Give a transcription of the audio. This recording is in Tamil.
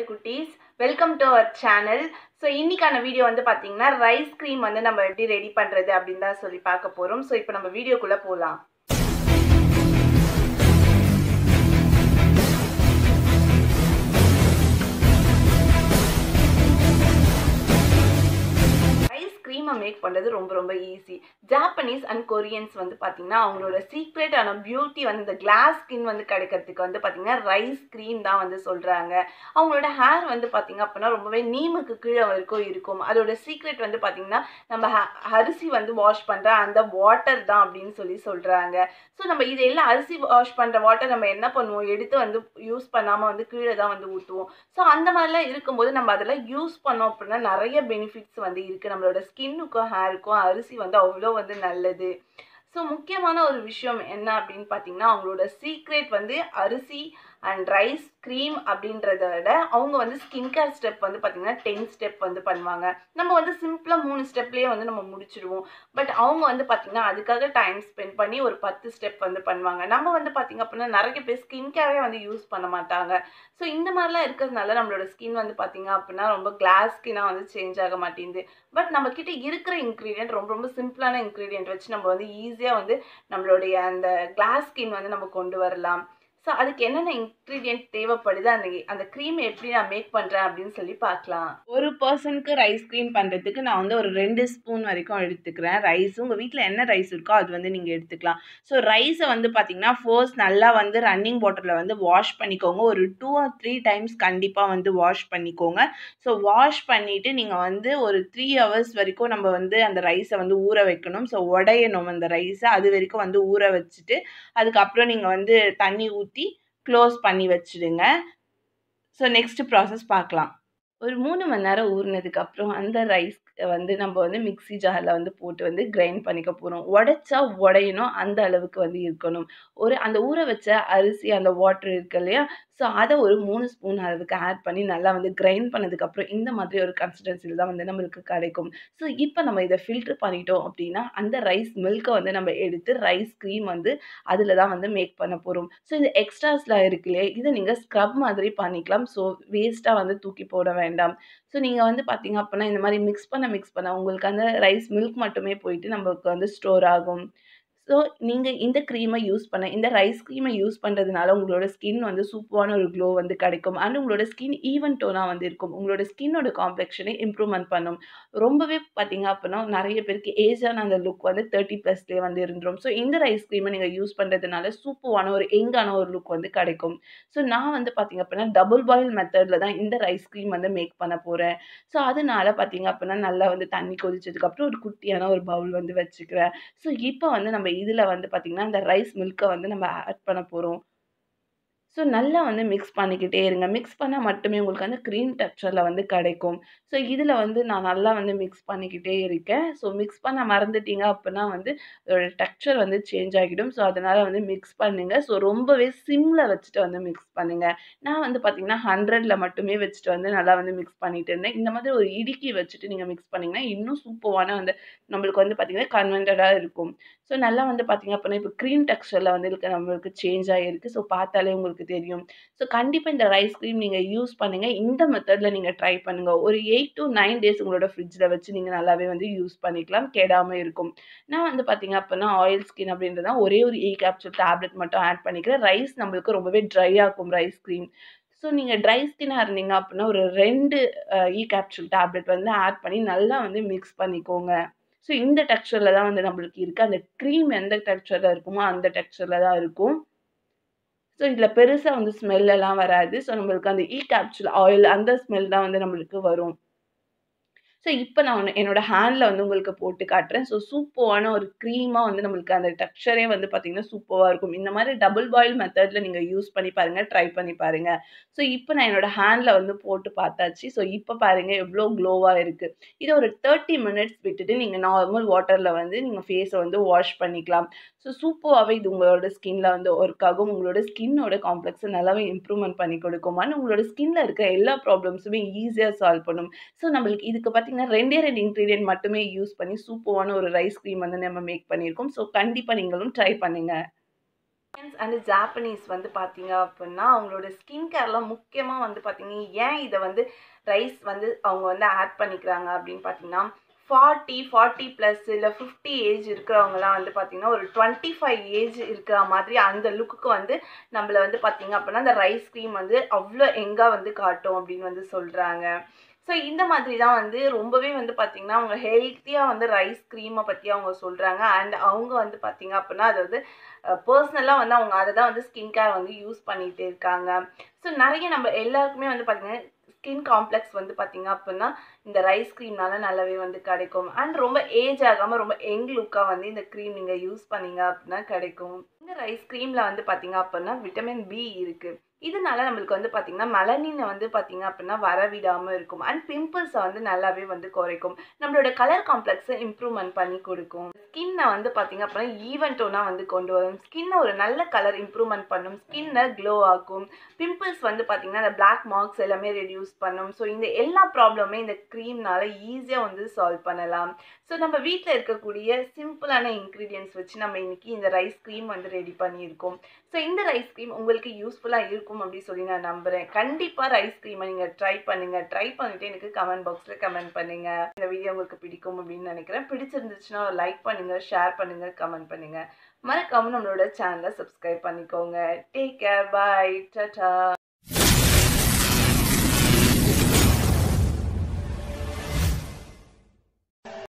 பட்டுக்குட்டீஸ் welcome to our channel so இன்னைக்கான வீடியோ வந்து பார்த்தீங்கன்னா ரைஸ் க்ரீம் வந்து நம்ம எப்படி ரெடி பண்ணுறது அப்படின்னு தான் சொல்லி பார்க்க போகிறோம் ஸோ இப்போ நம்ம வீடியோக்குள்ளே போகலாம் ரைஸ் க்ரீமை மேக் பண்ணுறது ரொம்ப ரொம்ப ஈஸி ஜாப்பனீஸ் அண்ட் கொரியன்ஸ் வந்து பார்த்தீங்கன்னா அவங்களோட சீக்ரெட்டான பியூட்டி வந்து இந்த கிளாஸ் ஸ்கின் வந்து கிடைக்கிறதுக்கு வந்து பார்த்தீங்கன்னா ரைஸ் க்ரீம் தான் வந்து சொல்கிறாங்க அவங்களோட ஹேர் வந்து பார்த்தீங்க அப்படின்னா ரொம்பவே நீமுக்கு கீழே வரைக்கும் இருக்கும் அதோட சீக்ரெட் வந்து பார்த்தீங்கன்னா நம்ம ஹ- அரிசி வந்து வாஷ் பண்ணுற அந்த வாட்டர் தான் அப்படின்னு சொல்லி சொல்கிறாங்க ஸோ நம்ம இதெல்லாம் அரிசி வாஷ் பண்ணுற வாட்டர் நம்ம என்ன பண்ணுவோம் எடுத்து வந்து யூஸ் பண்ணாமல் வந்து கீழே தான் வந்து ஊற்றுவோம் ஸோ அந்த மாதிரிலாம் இருக்கும்போது நம்ம அதெல்லாம் யூஸ் பண்ணோம் அப்படின்னா நிறைய பெனிஃபிட்ஸ் வந்து இருக்குது நம்மளோட ஸ்கின்னுக்கும் ஹேருக்கும் அரிசி வந்து அவ்வளோ வந்து நல்லது ஸோ முக்கியமான ஒரு விஷயம் என்ன அப்படின்னு பார்த்தீங்கன்னா அவங்களோட சீக்ரெட் வந்து அரிசி அண்ட் ரைஸ் க்ரீம் அப்படின்றத விட அவங்க வந்து ஸ்கின் கேர் ஸ்டெப் வந்து பார்த்தீங்கன்னா டென் ஸ்டெப் வந்து பண்ணுவாங்க நம்ம வந்து சிம்பிளாக மூணு ஸ்டெப்லேயே வந்து நம்ம முடிச்சிடுவோம் பட் அவங்க வந்து பார்த்தீங்கன்னா அதுக்காக டைம் ஸ்பெண்ட் பண்ணி ஒரு பத்து ஸ்டெப் வந்து பண்ணுவாங்க நம்ம வந்து பார்த்தீங்க அப்படின்னா நிறைய பேர் ஸ்கின் கேரே வந்து யூஸ் பண்ண மாட்டாங்க ஸோ இந்த மாதிரிலாம் இருக்கிறதுனால நம்மளோட ஸ்கின் வந்து பார்த்தீங்க அப்படின்னா ரொம்ப கிளாஸ் ஸ்கின்னாக வந்து சேஞ்ச் ஆக மாட்டேங்குது பட் நம்ம கிட்ட இருக்கிற இன்க்ரீடியன்ட் ரொம்ப ரொம்ப சிம்பிளான இன்க்ரீடியன்ட் வச்சு நம்ம வந்து ஈஸியாக வந்து நம்மளுடைய அந்த கிளாஸ் ஸ்கின் வந்து நம்ம கொண்டு வரலாம் ஸோ அதுக்கு என்னென்ன இன்க்ரீடியன்ட் தேவைப்படுது அந்த அந்த க்ரீம் எப்படி நான் மேக் பண்ணுறேன் அப்படின்னு சொல்லி பார்க்கலாம் ஒரு பர்சனுக்கு ரைஸ் க்ரீம் பண்ணுறதுக்கு நான் வந்து ஒரு ரெண்டு ஸ்பூன் வரைக்கும் எடுத்துக்கிறேன் ரைஸ் உங்கள் வீட்டில் என்ன ரைஸ் இருக்கோ அது வந்து நீங்கள் எடுத்துக்கலாம் ஸோ ரைஸை வந்து பார்த்தீங்கன்னா ஃபர்ஸ்ட் நல்லா வந்து ரன்னிங் வாட்டரில் வந்து வாஷ் பண்ணிக்கோங்க ஒரு டூ ஆர் த்ரீ டைம்ஸ் கண்டிப்பாக வந்து வாஷ் பண்ணிக்கோங்க ஸோ வாஷ் பண்ணிவிட்டு நீங்கள் வந்து ஒரு த்ரீ ஹவர்ஸ் வரைக்கும் நம்ம வந்து அந்த ரைஸை வந்து ஊற வைக்கணும் ஸோ உடையணும் அந்த ரைஸை அது வரைக்கும் வந்து ஊற வச்சுட்டு அதுக்கப்புறம் நீங்கள் வந்து தண்ணி ஊற்றி க்ளோஸ் பண்ணி வச்சுடுங்க ஸோ நெக்ஸ்ட் ப்ராசஸ் பார்க்கலாம் ஒரு மூணு மணி நேரம் ஊறினதுக்கப்புறம் அந்த ரைஸ் வந்து நம்ம வந்து மிக்ஸி ஜாரில் வந்து போட்டு வந்து கிரைண்ட் பண்ணிக்க போகிறோம் உடைச்சா உடையணும் அந்த அளவுக்கு வந்து இருக்கணும் ஒரு அந்த ஊற வச்ச அரிசி அந்த வாட்டர் இருக்கு இல்லையா ஸோ அதை ஒரு மூணு ஸ்பூன் அளவுக்கு ஆட் பண்ணி நல்லா வந்து கிரைண்ட் பண்ணதுக்கப்புறம் இந்த மாதிரி ஒரு கன்சிஸ்டன்சியில் தான் வந்து நம்மளுக்கு கிடைக்கும் ஸோ இப்போ நம்ம இதை ஃபில்ட்ரு பண்ணிட்டோம் அப்படின்னா அந்த ரைஸ் மில்கை வந்து நம்ம எடுத்து ரைஸ் க்ரீம் வந்து அதில் தான் வந்து மேக் பண்ண போகிறோம் ஸோ இந்த எக்ஸ்ட்ராஸ்லாம் இருக்கு இல்லையா இதை நீங்கள் ஸ்க்ரப் மாதிரி பண்ணிக்கலாம் ஸோ வேஸ்ட்டாக வந்து தூக்கி போட வேண்டாம் ஸோ நீங்கள் வந்து பார்த்தீங்க அப்படின்னா இந்த மாதிரி மிக்ஸ் பண்ண மிக்ஸ் பண்ண உங்களுக்கு அந்த ரைஸ் மில்க் மட்டுமே போயிட்டு நமக்கு வந்து ஸ்டோர் ஆகும் ஸோ நீங்கள் இந்த க்ரீமை யூஸ் பண்ண இந்த ரைஸ் க்ரீமை யூஸ் பண்ணுறதுனால உங்களோட ஸ்கின் வந்து சூப்பரான ஒரு க்ளோ வந்து கிடைக்கும் அண்ட் உங்களோட ஸ்கின் ஈவன் டோனாக வந்து இருக்கும் உங்களோட ஸ்கின்னோட காம்ப்ளெக்ஷனை இம்ப்ரூவ்மெண்ட் பண்ணும் ரொம்பவே பார்த்தீங்க அப்படின்னா நிறைய பேருக்கு ஏஜான அந்த லுக் வந்து தேர்ட்டி ப்ளஸ்லேயே வந்து இருந்துரும் ஸோ இந்த ரைஸ் க்ரீமை நீங்கள் யூஸ் பண்ணுறதுனால சூப்பரான ஒரு எங்கான ஒரு லுக் வந்து கிடைக்கும் ஸோ நான் வந்து பார்த்தீங்க அப்படின்னா டபுள் பாயில் மெத்தடில் தான் இந்த ரைஸ் க்ரீம் வந்து மேக் பண்ண போகிறேன் ஸோ அதனால பார்த்தீங்க அப்படின்னா நல்லா வந்து தண்ணி கொதிச்சதுக்கப்புறம் ஒரு குட்டியான ஒரு பவுல் வந்து வச்சுக்கிறேன் ஸோ இப்போ வந்து நம்ம இதில் வந்து பார்த்திங்கன்னா அந்த ரைஸ் மில்கை வந்து நம்ம ஆட் பண்ண போகிறோம் ஸோ நல்லா வந்து மிக்ஸ் பண்ணிக்கிட்டே இருங்க மிக்ஸ் பண்ணால் மட்டுமே உங்களுக்கு வந்து க்ரீம் டெக்ஸ்சரில் வந்து கிடைக்கும் ஸோ இதில் வந்து நான் நல்லா வந்து மிக்ஸ் பண்ணிக்கிட்டே இருக்கேன் ஸோ மிக்ஸ் பண்ண மறந்துட்டீங்க அப்படின்னா வந்து அதோட டெக்ஸ்சர் வந்து சேஞ்ச் ஆகிடும் ஸோ அதனால் வந்து மிக்ஸ் பண்ணுங்க ஸோ ரொம்பவே சிம்மில் வச்சுட்டு வந்து மிக்ஸ் பண்ணுங்க நான் வந்து பார்த்தீங்கன்னா ஹண்ட்ரடில் மட்டுமே வச்சுட்டு வந்து நல்லா வந்து மிக்ஸ் பண்ணிட்டு இருந்தேன் இந்த மாதிரி ஒரு இடுக்கி வச்சுட்டு நீங்கள் மிக்ஸ் பண்ணிங்கன்னா இன்னும் சூப்பரான வந்து நம்மளுக்கு வந்து பார்த்தீங்கன்னா கன்வென்டடாக இருக்கும் ஸோ நல்லா வந்து பார்த்தீங்க அப்படின்னா இப்போ க்ரீம் டெக்ஸ்சரில் வந்து இருக்க நம்மளுக்கு சேஞ்ச் ஆகிருக்கு ஸோ பார்த்தாலே உங்களுக்கு தெரியும் ஸோ கண்டிப்பாக இந்த ரைஸ் க்ரீம் நீங்கள் யூஸ் பண்ணுங்கள் இந்த மெத்தடில் நீங்கள் ட்ரை பண்ணுங்கள் ஒரு எயிட் டு நைன் டேஸ் உங்களோட ஃப்ரிட்ஜில் வச்சு நீங்கள் நல்லாவே வந்து யூஸ் பண்ணிக்கலாம் கெடாமல் இருக்கும் நான் வந்து பார்த்தீங்க அப்படின்னா ஆயில் ஸ்கின் அப்படின்றத ஒரே ஒரு ஏ கேப்சூல் டேப்லெட் மட்டும் ஆட் பண்ணிக்கிறேன் ரைஸ் நம்மளுக்கு ரொம்பவே ட்ரை ஆகும் ரைஸ் க்ரீம் ஸோ நீங்கள் ட்ரை ஸ்கின்னாக இருந்தீங்க அப்படின்னா ஒரு ரெண்டு இ கேப்சூல் டேப்லெட் வந்து ஆட் பண்ணி நல்லா வந்து மிக்ஸ் பண்ணிக்கோங்க ஸோ இந்த டெக்ஸ்சரில் தான் வந்து நம்மளுக்கு இருக்குது அந்த க்ரீம் எந்த டெக்ஸ்சரில் இருக்குமோ அந்த டெக்ஸ்சரில் தான் இருக்கும் ஸோ இதில் பெருசாக வந்து smell எல்லாம் வராது ஸோ நம்மளுக்கு அந்த இ கேப்சூல் ஆயில் அந்த ஸ்மெல் தான் வந்து நம்மளுக்கு வரும் ஸோ இப்போ நான் ஒன்று என்னோட ஹேண்டில் வந்து உங்களுக்கு போட்டு காட்டுறேன் ஸோ சூப்பரான ஒரு க்ரீமாக வந்து நம்மளுக்கு அந்த டெக்ஸ்சரே வந்து பார்த்தீங்கன்னா சூப்பராக இருக்கும் இந்த மாதிரி டபுள் பாயில் மெத்தடில் நீங்கள் யூஸ் பண்ணி பாருங்கள் ட்ரை பண்ணி பாருங்கள் ஸோ இப்போ நான் என்னோட ஹேண்டில் வந்து போட்டு பார்த்தாச்சு ஸோ இப்போ பாருங்கள் எவ்வளோ க்ளோவாக இருக்குது இதை ஒரு தேர்ட்டி மினிட்ஸ் விட்டுட்டு நீங்கள் நார்மல் வாட்டரில் வந்து நீங்கள் ஃபேஸை வந்து வாஷ் பண்ணிக்கலாம் ஸோ சூப்பராகவே இது உங்களோட ஸ்கின்ல வந்து ஒர்க் ஆகும் உங்களோட ஸ்கின்னோட காம்ப்ளெக்ஸை நல்லாவே இம்ப்ரூவ்மெண்ட் பண்ணி கொடுக்கும் ஆனால் உங்களோட ஸ்கின்ல இருக்க எல்லா ப்ராப்ளம்ஸுமே ஈஸியாக சால்வ் பண்ணும் ஸோ நம்மளுக்கு இதுக்கு பார்த்தீங்கன்னா ரெண்டே ரெண்டு இன்க்ரீடியன்ட் மட்டுமே யூஸ் பண்ணி சூப்பரான ஒரு ரைஸ் க்ரீம் வந்து நம்ம மேக் பண்ணியிருக்கோம் ஸோ கண்டிப்பாக நீங்களும் ட்ரை பண்ணுங்கள் அண்ட் ஜாப்பனீஸ் வந்து பார்த்தீங்க அப்படின்னா அவங்களோட ஸ்கின் கேர்லாம் முக்கியமாக வந்து பார்த்தீங்க ஏன் இதை வந்து ரைஸ் வந்து அவங்க வந்து ஆட் பண்ணிக்கிறாங்க அப்படின்னு பார்த்தீங்கன்னா ஃபார்ட்டி ஃபார்ட்டி ப்ளஸ் இல்லை ஃபிஃப்டி ஏஜ் இருக்கிறவங்கலாம் வந்து பார்த்திங்கன்னா ஒரு டுவெண்ட்டி ஃபைவ் ஏஜ் இருக்கிற மாதிரி அந்த லுக்குக்கு வந்து நம்மளை வந்து பார்த்திங்க அப்படின்னா அந்த ரைஸ் க்ரீம் வந்து அவ்வளோ எங்காக வந்து காட்டும் அப்படின்னு வந்து சொல்கிறாங்க ஸோ இந்த மாதிரி தான் வந்து ரொம்பவே வந்து பார்த்திங்கன்னா அவங்க ஹெல்த்தியாக வந்து ரைஸ் க்ரீமை பற்றி அவங்க சொல்கிறாங்க அண்ட் அவங்க வந்து பார்த்திங்க அப்படின்னா அது வந்து பர்சனலாக வந்து அவங்க அதை தான் வந்து ஸ்கின் கேர் வந்து யூஸ் பண்ணிகிட்டே இருக்காங்க ஸோ நிறைய நம்ம எல்லாருக்குமே வந்து பார்த்திங்கன்னா ஸ்கின் காம்ப்ளெக்ஸ் வந்து பார்த்திங்க அப்படின்னா இந்த ரைஸ் க்ரீம்னால நல்லாவே வந்து கிடைக்கும் அண்ட் ரொம்ப ஏஜ் ஆகாமல் ரொம்ப யங் லுக்காக வந்து இந்த க்ரீம் நீங்கள் யூஸ் பண்ணீங்க அப்படின்னா கிடைக்கும் இந்த ரைஸ் க்ரீமில் வந்து பார்த்திங்க அப்படின்னா விட்டமின் பி இருக்குது இதனால நம்மளுக்கு வந்து பார்த்திங்கன்னா மெலனினை வந்து பார்த்திங்க அப்படின்னா வரவிடாமல் இருக்கும் அண்ட் பிம்பிள்ஸை வந்து நல்லாவே வந்து குறைக்கும் நம்மளோட கலர் காம்ப்ளெக்ஸை இம்ப்ரூவ்மெண்ட் பண்ணி கொடுக்கும் ஸ்கின்னை வந்து பார்த்திங்க அப்படின்னா ஈவன் டோனாக வந்து கொண்டு வரும் ஸ்கின்னை ஒரு நல்ல கலர் இம்ப்ரூவ்மெண்ட் பண்ணும் ஸ்கின்னை க்ளோ ஆக்கும் பிம்பிள்ஸ் வந்து பார்த்திங்கன்னா அந்த பிளாக் மார்க்ஸ் எல்லாமே ரெடியூஸ் பண்ணும் ஸோ இந்த எல்லா ப்ராப்ளமே இந்த க்ரீம்னால ஈஸியாக வந்து சால்வ் பண்ணலாம் ஸோ நம்ம வீட்டில் இருக்கக்கூடிய சிம்பிளான இன்க்ரீடியன்ஸ் வச்சு நம்ம இன்னைக்கு இந்த ரைஸ் க்ரீம் வந்து ரெடி பண்ணியிருக்கோம் ஸோ இந்த ரைஸ் க்ரீம் உங்களுக்கு யூஸ்ஃபுல்லாக இருக்கும் அப்படின்னு சொல்லி நான் நம்புகிறேன் கண்டிப்பாக ரைஸ் க்ரீமை நீங்கள் ட்ரை பண்ணுங்கள் ட்ரை பண்ணிவிட்டு எனக்கு கமெண்ட் பாக்ஸில் கமெண்ட் பண்ணுங்கள் இந்த வீடியோ உங்களுக்கு பிடிக்கும் அப்படின்னு நினைக்கிறேன் பிடிச்சிருந்துச்சுன்னா ஒரு லைக் பண்ணுங்கள் ஷேர் பண்ணுங்கள் கமெண்ட் பண்ணுங்கள் மறக்காமல் நம்மளோட சேனலை சப்ஸ்கிரைப் பண்ணிக்கோங்க டேக் கேர் பாய் டாடா